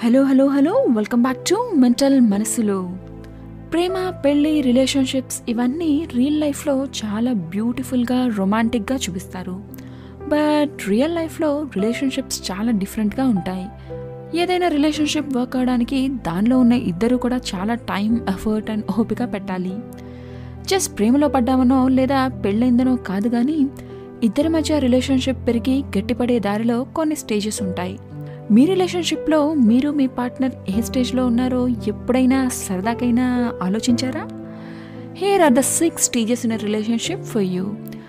hello hello hello welcome back to mental మనసులో ప్రేమ పెళ్ళి రిలేషన్షిప్స్ ఇవన్నీ రియల్ లైఫ్లో చాలా బ్యూటిఫుల్గా రొమాంటిక్గా చూపిస్తారు బట్ రియల్ లైఫ్లో రిలేషన్షిప్స్ చాలా డిఫరెంట్గా ఉంటాయి ఏదైనా రిలేషన్షిప్ వర్క్ అవడానికి దానిలో ఉన్న ఇద్దరు కూడా చాలా టైం ఎఫర్ట్ అండ్ ఓపిక పెట్టాలి జస్ట్ ప్రేమలో పడ్డామనో లేదా పెళ్ళైందనో కాదు కానీ ఇద్దరి మధ్య రిలేషన్షిప్ పెరిగి గట్టిపడే దారిలో కొన్ని స్టేజెస్ ఉంటాయి మీ రిలేషన్షిప్లో మీరు మీ పార్ట్నర్ ఏ స్టేజ్లో ఉన్నారో ఎప్పుడైనా సరదాకైనా ఆలోచించారా here are the six stages in relationship for you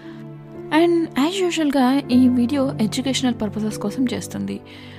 and as యూజువల్గా ఈ వీడియో ఎడ్యుకేషనల్ పర్పసెస్ కోసం చేస్తుంది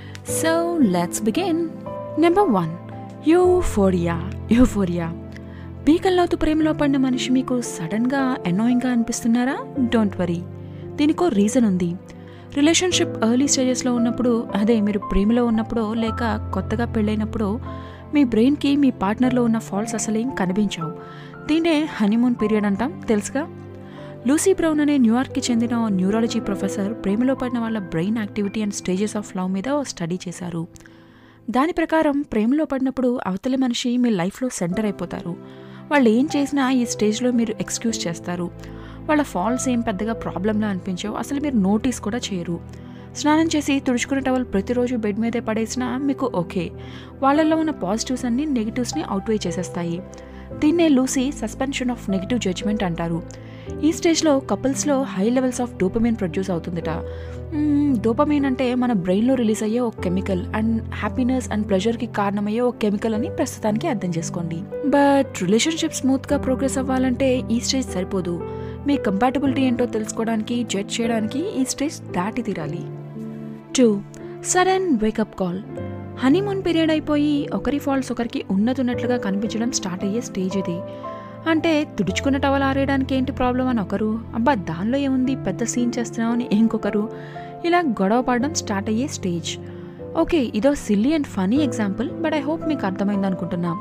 so let's begin number one euphoria euphoria పీకల్లోతు ప్రేమలో పడిన మనిషి మీకు సడన్గా అనాయింగ్గా అనిపిస్తున్నారా డోంట్ వరీ దీనికో రీజన్ ఉంది రిలేషన్షిప్ ఎర్లీ స్టేజెస్లో ఉన్నప్పుడు అదే మీరు ప్రేమలో ఉన్నప్పుడో లేక కొత్తగా పెళ్ళైనప్పుడో మీ బ్రెయిన్కి మీ పార్ట్నర్లో ఉన్న ఫాల్స్ అసలేం కనిపించావు దీన్నే హనీమూన్ పీరియడ్ అంటాం తెలుసుగా లూసీ బ్రౌన్ అనే న్యూయార్క్కి చెందిన న్యూరాలజీ ప్రొఫెసర్ ప్రేమలో పడిన వాళ్ళ brain activity and stages of love మీద ఓ స్టడీ చేశారు దాని ప్రకారం ప్రేమలో పడినప్పుడు అవతలి మనిషి మీ లైఫ్లో సెంటర్ అయిపోతారు వాళ్ళు ఏం చేసినా ఈ స్టేజ్లో మీరు ఎక్స్క్యూజ్ చేస్తారు వాళ్ళ ఫాల్స్ ఏం పెద్దగా ప్రాబ్లంలా అనిపించవు అసలు మీరు నోటీస్ కూడా చేయరు స్నానం చేసి తుడుచుకునే టవల్ ప్రతిరోజు బెడ్ మీదే పడేసినా మీకు ఓకే వాళ్ళల్లో ఉన్న పాజిటివ్స్ అన్ని నెగిటివ్స్ని అవుట్వే చేసేస్తాయి దీన్నే లూసీ సస్పెన్షన్ ఆఫ్ నెగిటివ్ జడ్జ్మెంట్ అంటారు ఈ స్టేజ్లో కపుల్స్లో high levels of dopamine produce అవుతుందట డోపమిన్ అంటే మన బ్రెయిన్లో రిలీజ్ అయ్యే ఒక కెమికల్ అండ్ హ్యాపీనెస్ అండ్ ప్లెజర్కి కారణమయ్యే ఒక కెమికల్ అని ప్రస్తుతానికి అర్థం చేసుకోండి బట్ రిలేషన్షిప్ స్మూత్గా ప్రోగ్రెస్ అవ్వాలంటే ఈ స్టేజ్ సరిపోదు మీ కంపాటబిలిటీ ఏంటో తెలుసుకోవడానికి జడ్జ్ చేయడానికి ఈ స్టేజ్ దాటి తీరాలి two sudden wake up call honeymoon period అయిపోయి ఒకరి ఫాల్స్ ఒకరికి ఉన్నతున్నట్లుగా కనిపించడం స్టార్ట్ అయ్యే స్టేజ్ ఇది అంటే తుడుచుకున్న టవల్ ఆరేయడానికి ఏంటి ప్రాబ్లం అని ఒకరు అబ్బా దానిలో ఏముంది పెద్ద సీన్ చేస్తున్నామని ఇంకొకరు ఇలా గొడవ పడడం స్టార్ట్ అయ్యే స్టేజ్ ఓకే ఇదో silly and funny example but I hope మీకు అర్థమైంది అనుకుంటున్నా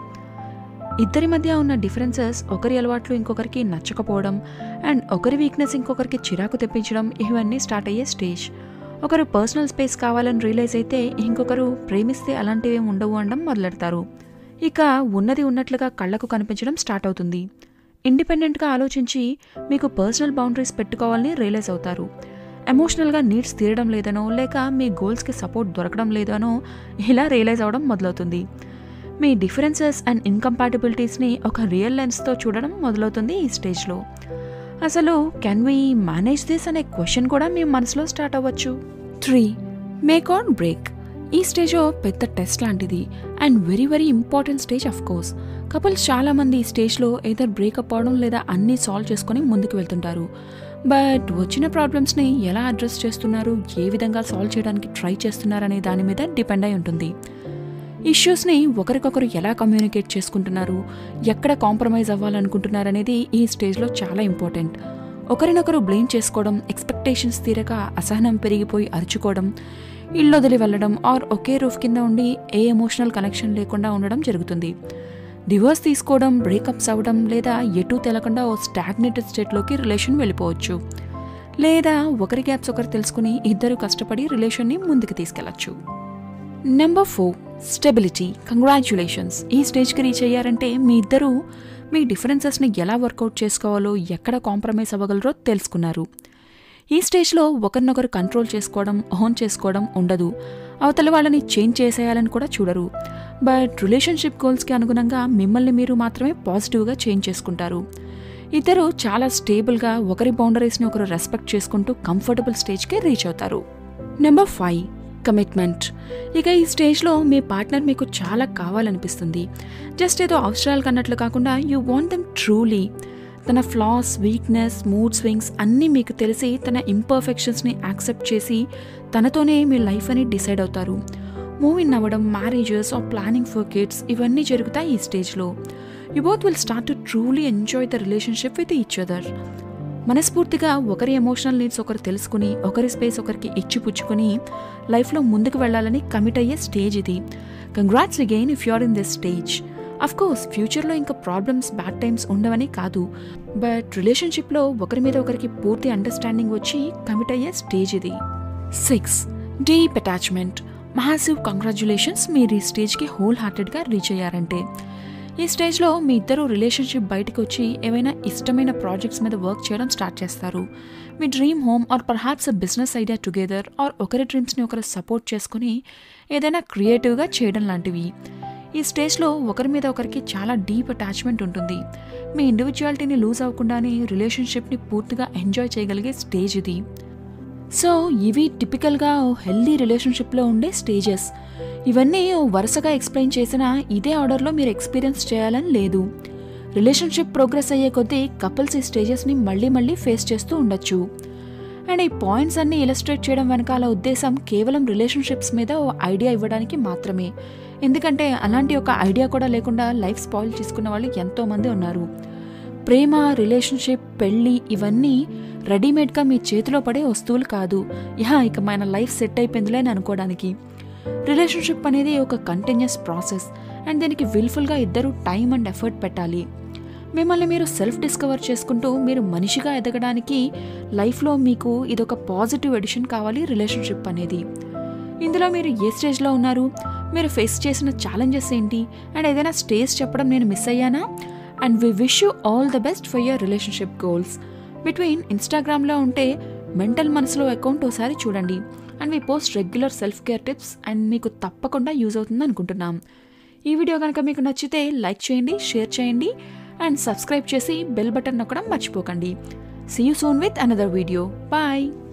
ఇద్దరి మధ్య ఉన్న డిఫరెన్సెస్ ఒకరి అలవాట్లు ఇంకొకరికి నచ్చకపోవడం అండ్ ఒకరి వీక్నెస్ ఇంకొకరికి చిరాకు తెప్పించడం ఇవన్నీ స్టార్ట్ అయ్యే స్టేజ్ ఒకరు పర్సనల్ స్పేస్ కావాలని రియలైజ్ అయితే ఇంకొకరు ప్రేమిస్తే అలాంటివి ఉండవు అనడం మొదలెడతారు ఇక ఉన్నది ఉన్నట్లుగా కళ్ళకు కనిపించడం స్టార్ట్ అవుతుంది ఇండిపెండెంట్గా ఆలోచించి మీకు పర్సనల్ బౌండరీస్ పెట్టుకోవాలని రియలైజ్ అవుతారు ఎమోషనల్గా నీడ్స్ తీరడం లేదనో లేక మీ గోల్స్కి సపోర్ట్ దొరకడం లేదనో ఇలా రియలైజ్ అవడం మొదలవుతుంది మీ డిఫరెన్సెస్ అండ్ ఇన్కంపాటబిలిటీస్ని ఒక రియల్ లెన్స్తో చూడడం మొదలవుతుంది ఈ స్టేజ్లో అసలు కెన్ వీ మేనేజ్ దిస్ అనే క్వశ్చన్ కూడా మీ మనసులో స్టార్ట్ అవ్వచ్చు త్రీ మేక్ ఆన్ బ్రేక్ ఈ స్టేజ్ పెద్ద టెస్ట్ లాంటిది and very very important stage of course couples చాలామంది ఈ స్టేజ్లో ఏదర్ బ్రేకప్ అవడం లేదా అన్నీ సాల్వ్ చేసుకొని ముందుకు వెళ్తుంటారు బట్ వచ్చిన ప్రాబ్లమ్స్ని ఎలా అడ్రస్ చేస్తున్నారు ఏ విధంగా సాల్వ్ చేయడానికి ట్రై చేస్తున్నారనే దాని మీద డిపెండ్ అయి ఉంటుంది ఇష్యూస్ని ఒకరికొకరు ఎలా కమ్యూనికేట్ చేసుకుంటున్నారు ఎక్కడ కాంప్రమైజ్ అవ్వాలనుకుంటున్నారు అనేది ఈ స్టేజ్లో చాలా ఇంపార్టెంట్ ఒకరినొకరు బ్లేమ్ చేసుకోవడం ఎక్స్పెక్టేషన్స్ తీరక అసహనం పెరిగిపోయి అరుచుకోవడం ఇల్లొదిలి వెళ్ళడం ఆర్ ఒకే రూఫ్ కింద ఉండి ఏ ఎమోషనల్ కనెక్షన్ లేకుండా ఉండడం జరుగుతుంది డివోర్స్ తీసుకోవడం బ్రేకప్స్ అవ్వడం లేదా ఎటూ తెలకుండా ఓ స్టాగ్నేటెడ్ స్టేట్లోకి రిలేషన్ వెళ్ళిపోవచ్చు లేదా ఒకరి గ్యాప్స్ ఒకరు తెలుసుకుని ఇద్దరు కష్టపడి రిలేషన్ని ముందుకు తీసుకెళ్లొచ్చు నెంబర్ ఫోర్ స్టెబిలిటీ కంగ్రాచ్యులేషన్స్ ఈ స్టేజ్కి రీచ్ అయ్యారంటే మీ ఇద్దరు మీ డిఫరెన్సెస్ని ఎలా వర్కౌట్ చేసుకోవాలో ఎక్కడ కాంప్రమైజ్ అవ్వగలరో తెలుసుకున్నారు ఈ స్టేజ్లో ఒకరినొకరు కంట్రోల్ చేసుకోవడం ఓన్ చేసుకోవడం ఉండదు అవతల వాళ్ళని చేంజ్ చేసేయాలని కూడా చూడరు బట్ రిలేషన్షిప్ గోల్స్కి అనుగుణంగా మిమ్మల్ని మీరు మాత్రమే పాజిటివ్గా చేంజ్ చేసుకుంటారు ఇద్దరు చాలా స్టేబుల్గా ఒకరి బౌండరీస్ని ఒకరు రెస్పెక్ట్ చేసుకుంటూ కంఫర్టబుల్ స్టేజ్కి రీచ్ అవుతారు నెంబర్ ఫైవ్ కమిట్మెంట్ ఇక ఈ స్టేజ్లో మీ పార్ట్నర్ మీకు చాలా కావాలనిపిస్తుంది జస్ట్ ఏదో అవసరాలు కన్నట్లు కాకుండా యూ వాంట్ దెమ్ ట్రూలీ తన ఫ్లాస్ వీక్నెస్ మూడ్ స్వింగ్స్ అన్నీ మీకు తెలిసి తన ఇంపర్ఫెక్షన్స్ని యాక్సెప్ట్ చేసి తనతోనే మీ లైఫ్ అని డిసైడ్ అవుతారు మూవింగ్ అవ్వడం marriages or planning for kids ఇవన్నీ జరుగుతాయి ఈ స్టేజ్లో you both will start to truly enjoy the relationship with each other మనస్ఫూర్తిగా ఒకరి ఎమోషనల్ నీడ్స్ ఒకరు తెలుసుకుని ఒకరి స్పేస్ ఒకరికి ఇచ్చిపుచ్చుకుని లైఫ్లో ముందుకు వెళ్ళాలని కమిట్ అయ్యే స్టేజ్ ఇది congrats again if you're in this stage of course ఫ్యూచర్లో ఇంకా ప్రాబ్లమ్స్ బ్యాడ్ టైమ్స్ ఉండవని కాదు బట్ రిలేషన్షిప్లో ఒకరి మీద ఒకరికి పూర్తి అండర్స్టాండింగ్ వచ్చి కమిట్ అయ్యే స్టేజ్ ఇది సిక్స్ డీప్ అటాచ్మెంట్ మహాసివ్ కంగ్రాచులేషన్స్ మీరు ఈ స్టేజ్కి హోల్ హార్టెడ్గా రీచ్ అయ్యారంటే ఈ స్టేజ్లో మీ ఇద్దరు రిలేషన్షిప్ బయటకు వచ్చి ఏవైనా ఇష్టమైన ప్రాజెక్ట్స్ మీద వర్క్ చేయడం స్టార్ట్ చేస్తారు మీ dream home or perhaps business idea together or ఒకరి డ్రీమ్స్ని ఒకరు సపోర్ట్ చేసుకుని ఏదైనా క్రియేటివ్గా చేయడం లాంటివి ఈ స్టేజ్లో ఒకరి మీద ఒకరికి చాలా డీప్ అటాచ్మెంట్ ఉంటుంది మీ ఇండివిజువాలిటీని లూజ్ అవ్వకుండానే రిలేషన్షిప్ని పూర్తిగా ఎంజాయ్ చేయగలిగే స్టేజ్ ఇది సో ఇవి టిపికల్గా హెల్దీ రిలేషన్షిప్లో ఉండే స్టేజెస్ ఇవన్నీ వరుసగా ఎక్స్ప్లెయిన్ చేసిన ఇదే ఆర్డర్లో మీరు ఎక్స్పీరియన్స్ చేయాలని లేదు రిలేషన్షిప్ ప్రోగ్రెస్ అయ్యే కొద్దీ కపుల్స్ ఈ స్టేజెస్ని మళ్ళీ మళ్ళీ ఫేస్ చేస్తూ ఉండొచ్చు అండ్ ఈ పాయింట్స్ అన్ని ఇలస్ట్రేట్ చేయడం వెనకాల ఉద్దేశం కేవలం రిలేషన్షిప్స్ మీద ఓ ఐడియా ఇవ్వడానికి మాత్రమే ఎందుకంటే అలాంటి ఒక ఐడియా కూడా లేకుండా లైఫ్ స్పాయిల్ చేసుకున్న వాళ్ళు ఎంతోమంది ఉన్నారు ప్రేమ రిలేషన్షిప్ పెళ్ళి ఇవన్నీ రెడీమేడ్గా మీ చేతిలో పడే వస్తువులు కాదు యహా ఇక మన లైఫ్ సెట్ అయిపోయిందిలే అని అనుకోవడానికి రిలేషన్షిప్ అనేది ఒక కంటిన్యూస్ ప్రాసెస్ అండ్ దీనికి విల్ఫుల్గా ఇద్దరు టైం అండ్ ఎఫర్ట్ పెట్టాలి మిమ్మల్ని మీరు సెల్ఫ్ డిస్కవర్ చేసుకుంటూ మీరు మనిషిగా ఎదగడానికి లైఫ్లో మీకు ఇదొక పాజిటివ్ ఎడిషన్ కావాలి రిలేషన్షిప్ అనేది ఇందులో మీరు ఏ స్టేజ్లో ఉన్నారు మీరు ఫేస్ చేసిన ఛాలెంజెస్ ఏంటి అండ్ ఏదైనా స్టేజ్ చెప్పడం నేను మిస్ అయ్యానా and we wish you all the best for your relationship goals between ఇన్స్టాగ్రామ్లో ఉంటే మెంటల్ మనసులో అకౌంట్ ఒకసారి చూడండి అండ్ మీ post regular self care tips and మీకు తప్పకుండా యూజ్ అవుతుంది అనుకుంటున్నాం ఈ వీడియో కనుక మీకు నచ్చితే లైక్ చేయండి షేర్ చేయండి అండ్ సబ్స్క్రైబ్ చేసి బెల్ బటన్ నొక్కడం మర్చిపోకండి see you soon with another video bye